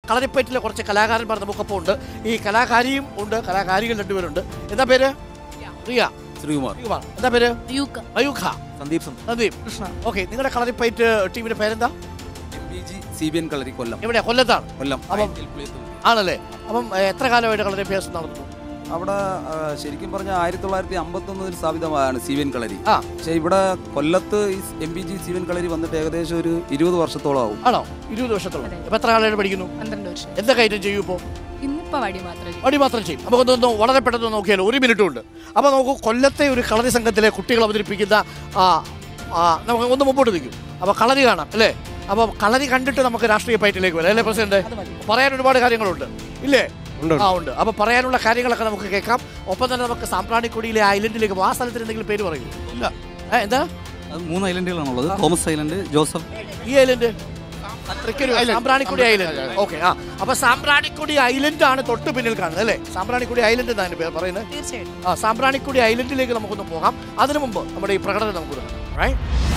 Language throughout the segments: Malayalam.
കളരിപ്പയറ്റിലെ കുറച്ച് കലാകാരന്മാർ നമുക്കൊപ്പം ഉണ്ട് ഈ കലാകാരിയും ഉണ്ട് കലാകാരികൾ രണ്ടുപേരുണ്ട് എന്താ പേര് റിയ ശ്രീകുമാർ ശ്രീകുമാർ എന്താ പേര് യൂക്ക അയൂഖ സന്ദീപ് സന്ദീപ് നന്ദീപ് കൃഷ്ണ ഓക്കെ നിങ്ങളുടെ കളരിപ്പയറ്റ് ടീമിന്റെ പേരെന്താ M P G C B N Kalari Kollam എവിടെയാ കൊല്ലത്താണ് കൊല്ലം അപ്പം- ഐ ടി എൽ പ്ലേസ്. ആണല്ലേ അപ്പം ഏ, എത്ര കാലമായിട്ട് കളരിഭ്യാസം നടത്തുന്നു അവിടെ ആ, ശരിക്കും പറഞ്ഞാൽ ആയിരത്തി തൊള്ളായിരത്തി അമ്പത്തി ഒന്നിൽ സ്ഥാപിതമാണ് സി ബി എൻ കളരി ആ. പക്ഷേ ഇവിടെ കൊല്ലത്ത് ഈ M P G C B N Kalari വന്നിട്ട് ഏകദേശം ഒരു ഇരുപത് വർഷത്തോളം ആവും ആണോ ഇരുപത് വർഷത്തോളം അതെ. ഇപ്പൊ എത്ര കാലമായിട്ട് പഠിക്കുന്നു പന്ത്രണ്ട് വർഷം എന്തൊക്കെ ഐറ്റം ചെയ്യും ഇപ്പോൾ ഇന്നിപ്പോ വടി മാത്രമേ വടി മാത്രം ചെയ്യും നമുക്കൊന്ന് വളരെ പെട്ടെന്ന് നോക്കിയാലോ ഒരു മിനിറ്റും ഉണ്ട് അപ്പോൾ നമുക്ക് കൊല്ലത്തെ ഒരു കളരി സംഘത്തിലെ കുട്ടികൾ അവതരിപ്പിക്കുന്ന ആ, ആ, നമുക്ക് ഒന്ന് മുമ്പോട്ട് നിൽക്കും അപ്പോൾ കളരി കാണാം അല്ലേ അപ്പോൾ കളരി കണ്ടിട്ട് നമുക്ക് രാഷ്ട്രീയ പയറ്റിലേക്ക് വരാം അല്ലേ പ്രസിഡന്റ് പറയാൻ ഒരുപാട് കാര്യങ്ങളുണ്ട് ഇല്ലേ ആ ഉണ്ട് അപ്പോൾ പറയാനുള്ള കാര്യങ്ങളൊക്കെ നമുക്ക് കേൾക്കാം ഒപ്പം തന്നെ നമുക്ക് സാമ്പ്രാണിക്കൊടിയിലെ ഐലൻഡിലേക്ക് പോകും ആ സ്ഥലത്തിന് എന്തെങ്കിലും പേര് പറയൂ ഇല്ല ഏ, എന്താ അത് മൂന്ന് ഐലൻഡുകളാണുള്ളത് തോമസ് ഐലൻഡ് ജോസഫ് ഈ island Thrikkariyoor Sambranikodi island okay ആ അപ്പൊ സാമ്പ്രാണിക്കുടി ഐലൻഡ് ആണ് തൊട്ട് പിന്നിൽ കാണുന്നത് അല്ലേ സാമ്പ്രാണിക്കുടി ഐലൻഡ് എന്നാണ് പേര് പറയുന്നത് തീർച്ചയായിട്ടും ആ സാമ്പ്രാണിക്കുടി ഐലൻഡിലേക്ക് നമുക്കൊന്ന് പോകാം അതിനു മുമ്പ് നമ്മുടെ ഈ പ്രകടനം നമുക്ക് കാണാം right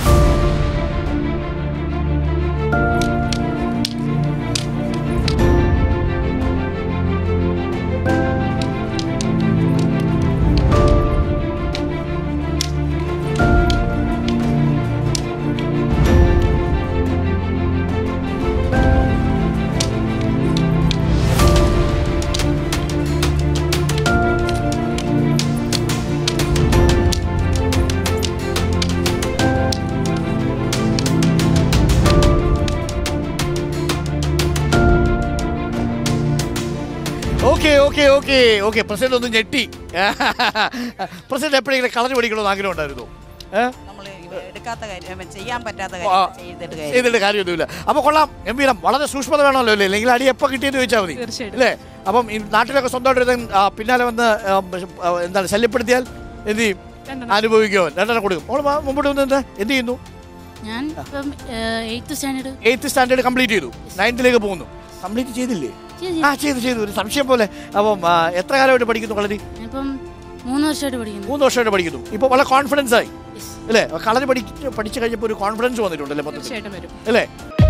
okay okay okay okay president ഒന്ന് ഞെട്ടി പ്രസിഡന്റ് എപ്പോഴെങ്കിലും കളർ പഠിക്കണമെന്ന് ആഗ്രഹം ഉണ്ടായിരുന്നു ഏഹ് നമ്മൾ എടുക്കാത്ത കാര്യം ചെയ്യാൻ പറ്റാത്ത ആ. കാര്യം ചെയ്തിട്ട് കാര്യം ചെയ്തിട്ട് കാര്യമൊന്നുമില്ല അപ്പൊ കൊള്ളാം ഗംഭീരം വളരെ സൂക്ഷ്മത വേണമല്ലോ അല്ലേ അല്ലെങ്കിൽ അടി എപ്പോൾ കിട്ടിയെന്ന് ചോദിച്ചാൽ മതി തീർച്ചയായിട്ടും. അല്ലേ അപ്പം ഈ നാട്ടിലൊക്കെ സ്വന്തമായിട്ട് ഒരുത്തൻ, ആ, പിന്നാലെ വന്ന് ആ, ആ, എന്താണ് ശല്യപ്പെടുത്തിയാൽ എന്ത് ചെയ്യും രണ്ടെണ്ണം. അനുഭവിക്കുമോ രണ്ടെണ്ണം കൊടുക്കും മോള് വാ, മുമ്പോട്ട് വന്ന് എന്താ എന്ത് ചെയ്യുന്നു ഞാൻ ഇപ്പം eighth standard eighth standard complete ചെയ്തു നയൻത്തിലേക്ക് പോകുന്നു കംപ്ലീറ്റ് ചെയ്തില്ലേ ആ ചെയ്തു ചെയ്തു ഒരു സംശയം പോലെ അപ്പം ആ, എത്ര കാലമായിട്ട് പഠിക്കുന്നു കളരി ഞാനിപ്പം മൂന്ന് വർഷമായിട്ട് പഠിക്കുന്നു മൂന്ന് വർഷമായിട്ട് പഠിക്കുന്നു ഇപ്പോൾ വളരെ കോൺഫിഡൻസ് ആയി Yes. അല്ലേ കളരി പഠിച്ച് പഠിച്ചു കഴിഞ്ഞപ്പോൾ ഒരു കോൺഫിഡൻസ് വന്നിട്ടുണ്ടല്ലേ മൊത്തത്തിൽ തീർച്ചയായിട്ടും വരും അല്ലേ